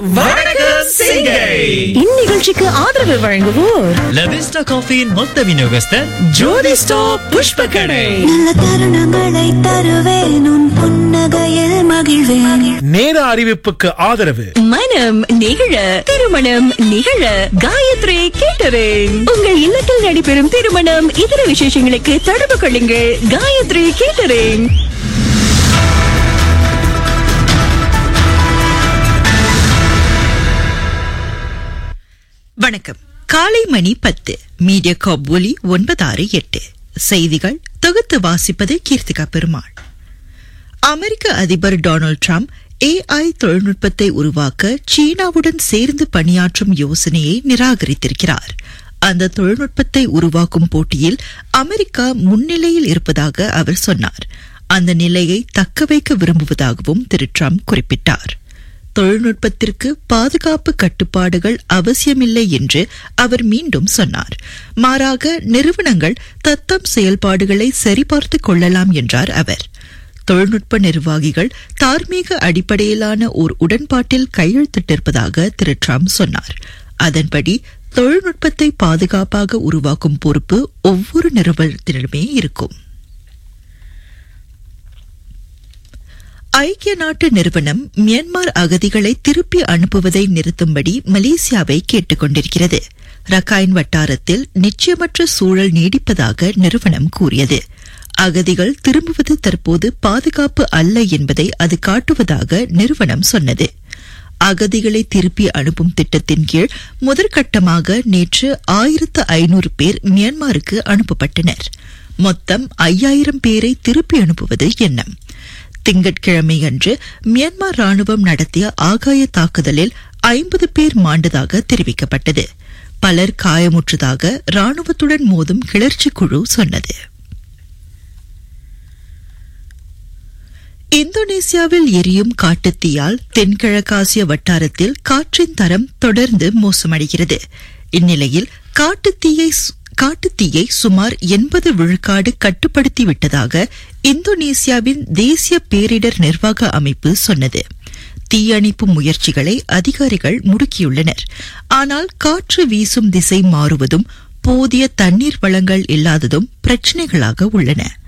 வணக்கம் சிங்கை இந்நிகழ்ச்சிக்கு ஆதரவு வழங்குவோர் லவிஸ்டா காஃபியின் மொத்த விநியோகஸ்தர் ஜோதி ஸ்டாப் புஷ்ப கடை நல்ல தருணங்களை தருவேன் உன் புன்னகையில் மகிழ்வேன் நேர அறிவிப்புக்கு ஆதரவு மனம் நிகழ திருமணம் நிகழ காயத்ரி கேட்டரிங் உங்கள் இல்லத்தில் நடைபெறும் திருமணம் இதர விசேஷங்களுக்கு தொடர்பு கொள்ளுங்கள் காயத்ரி கேட்டரிங் வணக்கம் காலை மணி பத்து மீடியா காப் ஒலி ஒன்பதாறு எட்டு செய்திகள் தொகுத்து வாசிப்பது கீர்த்திகா பெருமாள் அமெரிக்க அதிபர் டொனால்ட் ட்ரம்ப் ஏஐ தொழில்நுட்பத்தை உருவாக்க சீனாவுடன் சேர்ந்து பணியாற்றும் யோசனையை நிராகரித்திருக்கிறார் அந்த தொழில்நுட்பத்தை உருவாக்கும் போட்டியில் அமெரிக்கா முன்னிலையில் இருப்பதாக அவர் சொன்னார் அந்த நிலையை தக்க வைக்க விரும்புவதாகவும் திரு ட்ரம்ப் குறிப்பிட்டார் தொழில்நுட்பத்திற்கு பாதுகாப்பு கட்டுப்பாடுகள் அவசியமில்லை என்று அவர் மீண்டும் சொன்னார் மாறாக நிறுவனங்கள் தத்தம் செயல்பாடுகளை சரிபார்த்துக் கொள்ளலாம் என்றார் அவர் தொழில்நுட்ப நிர்வாகிகள் தார்மீக அடிப்படையிலான ஓர் உடன்பாட்டில் கையெழுத்திட்டிருப்பதாக திரு ட்ரம்ப் சொன்னார் அதன்படி தொழில்நுட்பத்தை பாதுகாப்பாக உருவாக்கும் பொறுப்பு ஒவ்வொரு நிறுவனத்திடமே இருக்கும் ஐக்கிய நாட்டு நிறுவனம் மியான்மர் அகதிகளை திருப்பி அனுப்புவதை நிறுத்தும்படி மலேசியாவை கேட்டுக் கொண்டிருக்கிறது ரக்காயின் வட்டாரத்தில் நிச்சயமற்ற சூழல் நீடிப்பதாக நிறுவனம் கூறியது அகதிகள் திரும்புவது தற்போது பாதுகாப்பு அல்ல என்பதை அது காட்டுவதாக நிறுவனம் சொன்னது அகதிகளை திருப்பி அனுப்பும் திட்டத்தின் கீழ் முதற்கட்டமாக நேற்று ஆயிரத்து ஐநூறு பேர் மியான்மருக்கு அனுப்பப்பட்டனர் மொத்தம் ஐயாயிரம் பேரை திருப்பி அனுப்புவது எண்ணம் திங்கட்கிழமையன்று மியான்மர் ராணுவம் நடத்திய ஆகாய தாக்குதலில் ஐம்பது பேர் மாண்டதாக தெரிவிக்கப்பட்டது பலர் காயமுற்றதாக ராணுவத்துடன் மோதும் கிளர்ச்சி குழு சொன்னது இந்தோனேசியாவில் எரியும் காட்டுத்தீயால் தென்கிழக்காசிய வட்டாரத்தில் காற்றின் தரம் தொடர்ந்து மோசமடைகிறது இந்நிலையில் காட்டுத்தீயை காட்டுத்தீயை சுமார் எண்பது விழுக்காடு கட்டுப்படுத்தி விட்டதாக இந்தோனேசியாவின் தேசிய பேரிடர் நிர்வாக அமைப்பு சொன்னது தீயணைப்பு முயற்சிகளை அதிகாரிகள் முடுக்கியுள்ளனர் ஆனால் காற்று வீசும் திசை மாறுவதும் போதிய தண்ணீர் வளங்கள் இல்லாததும் பிரச்சினைகளாக உள்ளன